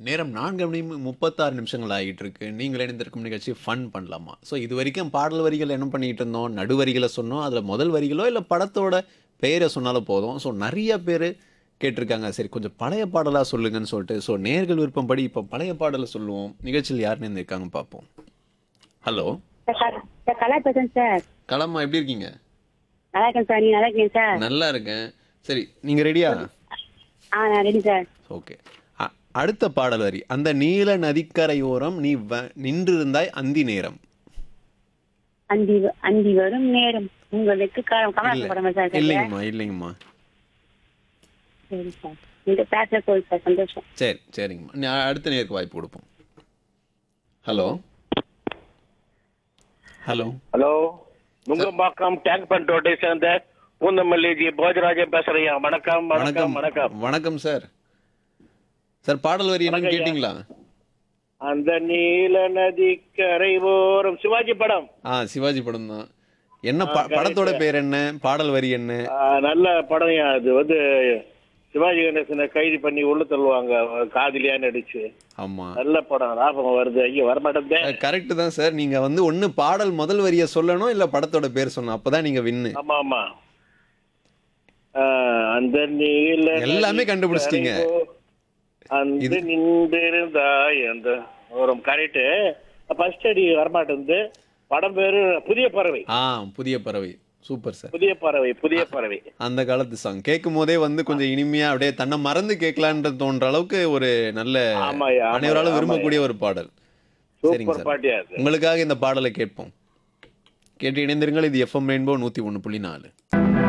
நேரம் நான்கு மணி முப்பத்தாறு நிமிஷங்கள் ஆகிட்டு இருக்கு நீங்கள் இணைந்திருக்கும் நிகழ்ச்சி ஃபன் பண்ணலாமா ஸோ இது வரைக்கும் பாடல் வரிகள் என்ன பண்ணிட்டு இருந்தோம் நடுவரிகளை சொன்னோம் அதில் முதல் வரிகளோ இல்லை படத்தோட பெயரை சொன்னாலும் போதும் ஸோ நிறைய பேர் கேட்டிருக்காங்க சரி கொஞ்சம் பழைய பாடலாக சொல்லுங்கன்னு சொல்லிட்டு ஸோ நேர்கள் விருப்பம்படி இப்போ பழைய பாடலை சொல்லுவோம் நிகழ்ச்சியில் யாருன்னு இருக்காங்க பார்ப்போம் ஹலோ சார் க- சார் கலா பேசுறேன் சார் கலம்மா எப்படி இருக்கீங்க நல்லா இருக்கேன் சார் நீ நல்லா இருக்கீங்க சார் நல்லா இருக்கேன் சரி நீங்கள் ரெடியா ஆ நான் ரெடி சார் ஓகே அ- அடுத்த பாடல் வரி அந்த நீல நதிக்கரையோரம் நீ வ- நின்றிருந்தாய் அந்தி நேரம் அந்தி வ- அந்தி வரும் நேரம் உங்களுக்கு காலம் இல்ல கமலாசன் படம் சார் சரியா? இல்லைங்கம்மா இல்லைங்கம்மா சரி சார் இந்த பேச போகுது சார் சந்தோஷம் சரி சரிங்கம்மா நீ அடுத்த நேருக்கு வாய்ப்பு கொடுப்போம் hello hello hello Nungambakkam tank bund ரோட்டை சேர்ந்த பூந்தமல்லி ஜி போஜராஜன் பேசுறேன் வணக்கம் வணக்கம் வணக்கம் வணக்கம் வணக்கம் சார் சார் பாடல் வரி என்னன்னு கேட்டிங்களா அந்த நீல நதி கரை ஓரம் சிவாஜி படம் ஆ சிவாஜி படம் தான் என்ன ப- படத்தோட பேர் என்ன பாடல் வரி என்ன ஆ, நல்ல படம் அது வந்து சிவாஜி கணேசனை கைது பண்ணி உள்ள தள்ளுவாங்க காதலியா நடிச்சு ஆமா நல்ல படம் ஞாபகம் வருது ஐயோ வரமாட்டேன் கரெக்ட் தான் சார் நீங்க வந்து ஒண்ணு பாடல் முதல் வரியை சொல்லணும் இல்ல படத்தோட பேர் சொல்லணும் அப்பதான் நீங்க வின்னு ஆமா ஆமா ஆ, அந்த நீல நதி எல்லாமே கண்டுபிடிச்சிட்டீங்க. கரை ஓ- அந்த நின்றிருந்தாய் அந்த ஒரு கரெக்ட் ஃபர்ஸ்ட் அடி வரமாட்டேங்குது படம் பேரு புதிய பறவை ஆ புதிய பறவை சூப்பர் சார் புதிய பறவை புதிய பறவை அந்த காலத்து சாங் கேட்கும் போதே வந்து கொஞ்சம் இனிமையா அப்படியே தன்னை மறந்து கேட்கலான்ற தோன்ற அளவுக்கு ஒரு நல்ல ஆமாய்யா, ஆமாய்யா, அனைவராலும் ஆமாய்யா. விரும்பக்கூடிய ஒரு பாடல் சரிங்க சூப்பர் சார் பாட்டியா அது உங்களுக்காக இந்த பாடலை கேட்போம் கேட்டு இணைந்திருங்கள் இது எஃப்எம் ரெயின்போ நூத்தி ஒன்று புள்ளி நாலு